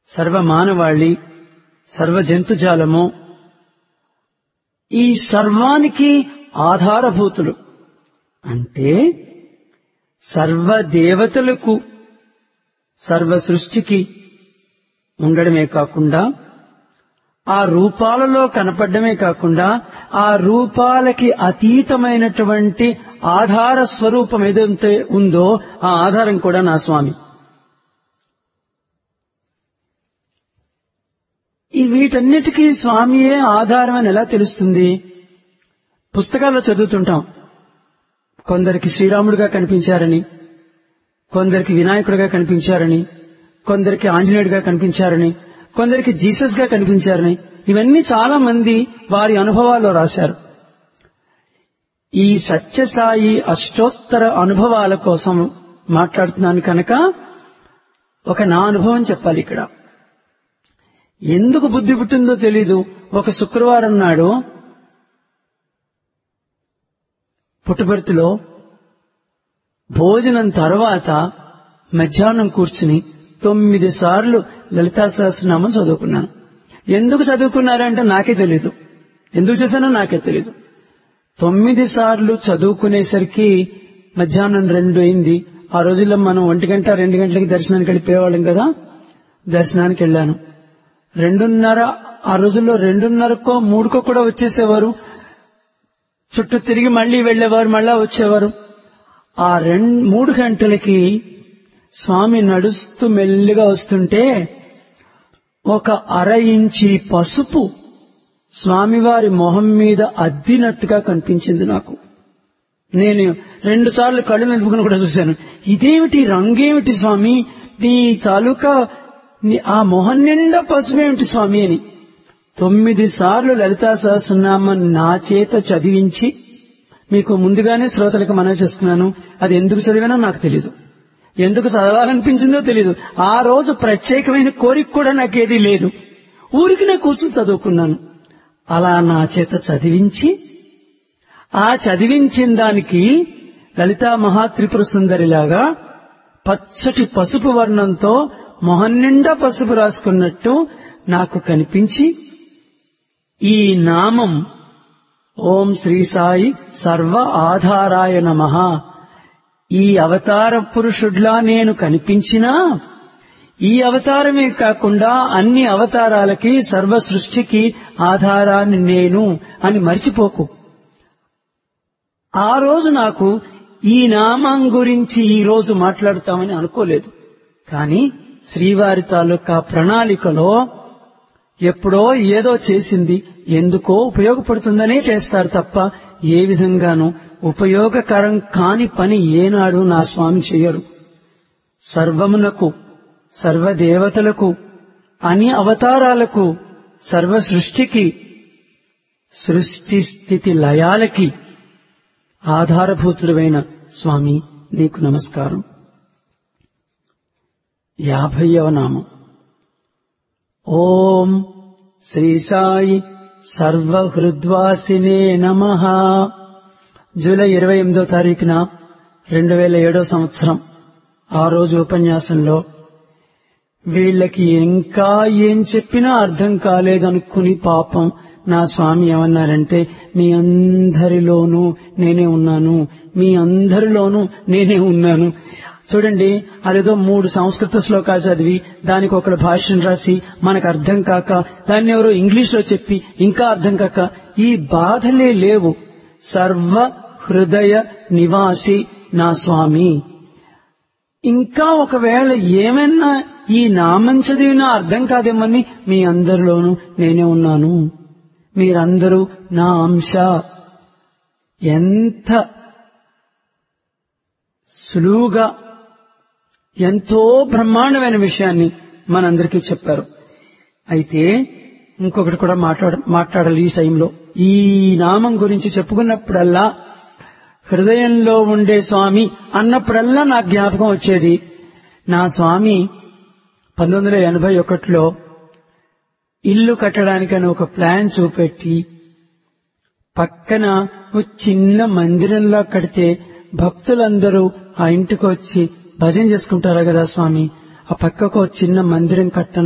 సర్వ మానవాళి సర్వ జంతుజాలము ఈ సర్వానికి ఆధారభూతులు అంటే సర్వ దేవతలకు సర్వ సృష్టికి ఉండడమే కాకుండా ఆ రూపాలలో కనపడమే కాకుండా ఆ రూపాలకి అతీతమైనటువంటి ఆధార స్వరూపం ఏదైతే ఉందో ఆ ఆధారం కూడా నా స్వామి ఈ వీటన్నిటికీ స్వామియే ఆధారం అని ఎలా తెలుస్తుంది పుస్తకాల్లో చదువుతుంటాం కొందరికి శ్రీరాముడిగా కనిపించారని కొందరికి వినాయకుడిగా కనిపించారని కొందరికి ఆంజనేయుడిగా కనిపించారని కొందరికి జీసస్ గా కనిపించారని ఇవన్నీ చాలా మంది వారి అనుభవాల్లో రాశారు ఈ సత్యసాయి అష్టోత్తర అనుభవాల కోసం మాట్లాడుతున్నాను కనుక ఒక నా అనుభవం చెప్పాలి ఇక్కడ ఎందుకు బుద్ధి పుట్టిందో తెలీదు ఒక శుక్రవారం నాడు పుట్టబర్తిలో భోజనం తర్వాత మధ్యాహ్నం కూర్చుని తొమ్మిది సార్లు లలితా సహస్రనామం చదువుకున్నాను ఎందుకు చదువుకున్నారంటే నాకే తెలీదు ఎందుకు చేశానో నాకే తెలీదు తొమ్మిది సార్లు చదువుకునేసరికి మధ్యాహ్నం రెండు అయింది ఆ రోజుల్లో మనం ఒంటి గంట రెండు గంటలకి దర్శనానికి వెళ్ళిపోయేవాళ్ళం కదా దర్శనానికి వెళ్ళాను రెండున్నర ఆ రోజుల్లో రెండున్నరకో మూడుకో కూడా వచ్చేసేవారు చుట్టూ తిరిగి మళ్లీ వెళ్లేవారు మళ్ళా వచ్చేవారు ఆ రెండు మూడు గంటలకి స్వామి నడుస్తూ మెల్లిగా వస్తుంటే ఒక అర ఇంచి పసుపు స్వామివారి మొహం మీద అద్దినట్టుగా కనిపించింది నాకు నేను రెండు సార్లు కళ్ళు నలుపుకుని కూడా చూశాను ఇదేమిటి రంగేమిటి స్వామి నీ తాలూకా నీ- ఆ మొహం నిండా పసుపేమిటి స్వామి అని తొమ్మిది సార్లు లలితా సహస్రనామం నా చేత చదివించి మీకు ముందుగానే శ్రోతలకు మనవి చేస్తున్నాను అది ఎందుకు చదివానో నాకు తెలియదు ఎందుకు చదవాలనిపించిందో తెలియదు ఆ రోజు ప్రత్యేకమైన కోరిక కూడా నాకేదీ లేదు ఊరికి నేను కూర్చుని చదువుకున్నాను అలా నా చేత చదివించి ఆ చదివించిన దానికి లలితా మహాత్రిపుర సుందరిలాగా పచ్చటి పసుపు వర్ణంతో మొహం నిండా పసుపు రాసుకున్నట్టు నాకు కనిపించి ఈ నామం ఓం శ్రీ సాయి సర్వ ఆధారాయ నమః ఈ అవతార పురుషుడ్లా నేను కనిపించినా ఈ అవతారమే కాకుండా అన్ని అవతారాలకి సర్వ సృష్టికి ఆధారాన్ని నేను అని మర్చిపోకు ఆ రోజు నాకు ఈ నామం గురించి ఈ రోజు మాట్లాడతామని అనుకోలేదు కానీ శ్రీవారి తాలూకా ప్రణాళికలో ఎప్పుడో ఏదో చేసింది ఎందుకో ఉపయోగపడుతుందనే చేస్తారు తప్ప ఏ విధంగానూ ఉపయోగకరం కాని పని ఏనాడు నా స్వామి చెయ్యరు సర్వమునకు సర్వదేవతలకు అని అవతారాలకు సర్వ సృష్టికి సృష్టి స్థితి లయాలకి ఆధారభూతుడైన స్వామి నీకు నమస్కారం యాభైవ నామం ఓం శ్రీ సాయి సర్వహృద్వాసినే నమ జూలై ఇరవై ఎనిమిదో తారీఖున రెండు వేల ఏడో సంవత్సరం ఆ రోజు ఉపన్యాసంలో వీళ్ళకి ఇంకా ఏం చెప్పినా అర్థం కాలేదనుకుని పాపం నా స్వామి ఏమన్నారంటే మీ అందరిలోనూ నేనే ఉన్నాను మీ అందరిలోనూ నేనే ఉన్నాను చూడండి అదేదో మూడు సంస్కృత శ్లోకాలు చదివి దానికి ఒకడు భాష్యం రాసి మనకు అర్థం కాక దాన్ని ఎవరో ఇంగ్లీష్ లో చెప్పి ఇంకా అర్థం కాక ఈ బాధలే లేవు సర్వ హృదయ నివాసి నా స్వామి ఇంకా ఒకవేళ ఏమైనా ఈ నామం చదివినా అర్థం కాదేమని మీ అందరిలోనూ నేనే ఉన్నాను మీరందరూ నా అంశ ఎంత సులువుగా ఎంతో బ్రహ్మాండమైన విషయాన్ని మనందరికీ చెప్పారు అయితే ఇంకొకటి కూడా మాట్లాడ మాట్లాడాలి ఈ టైంలో ఈ నామం గురించి చెప్పుకున్నప్పుడల్లా హృదయంలో ఉండే స్వామి అన్నప్పుడల్లా నా జ్ఞాపకం వచ్చేది నా స్వామి పంతొమ్మిది వందల ఎనభై ఒకటిలో ఇల్లు కట్టడానికని ఒక ప్లాన్ చూపెట్టి పక్కన ఓ చిన్న మందిరంలా కడితే భక్తులందరూ ఆ ఇంటికి వచ్చి భజన చేసుకుంటారా కదా స్వామి ఆ పక్కకు ఓ చిన్న మందిరం కట్టను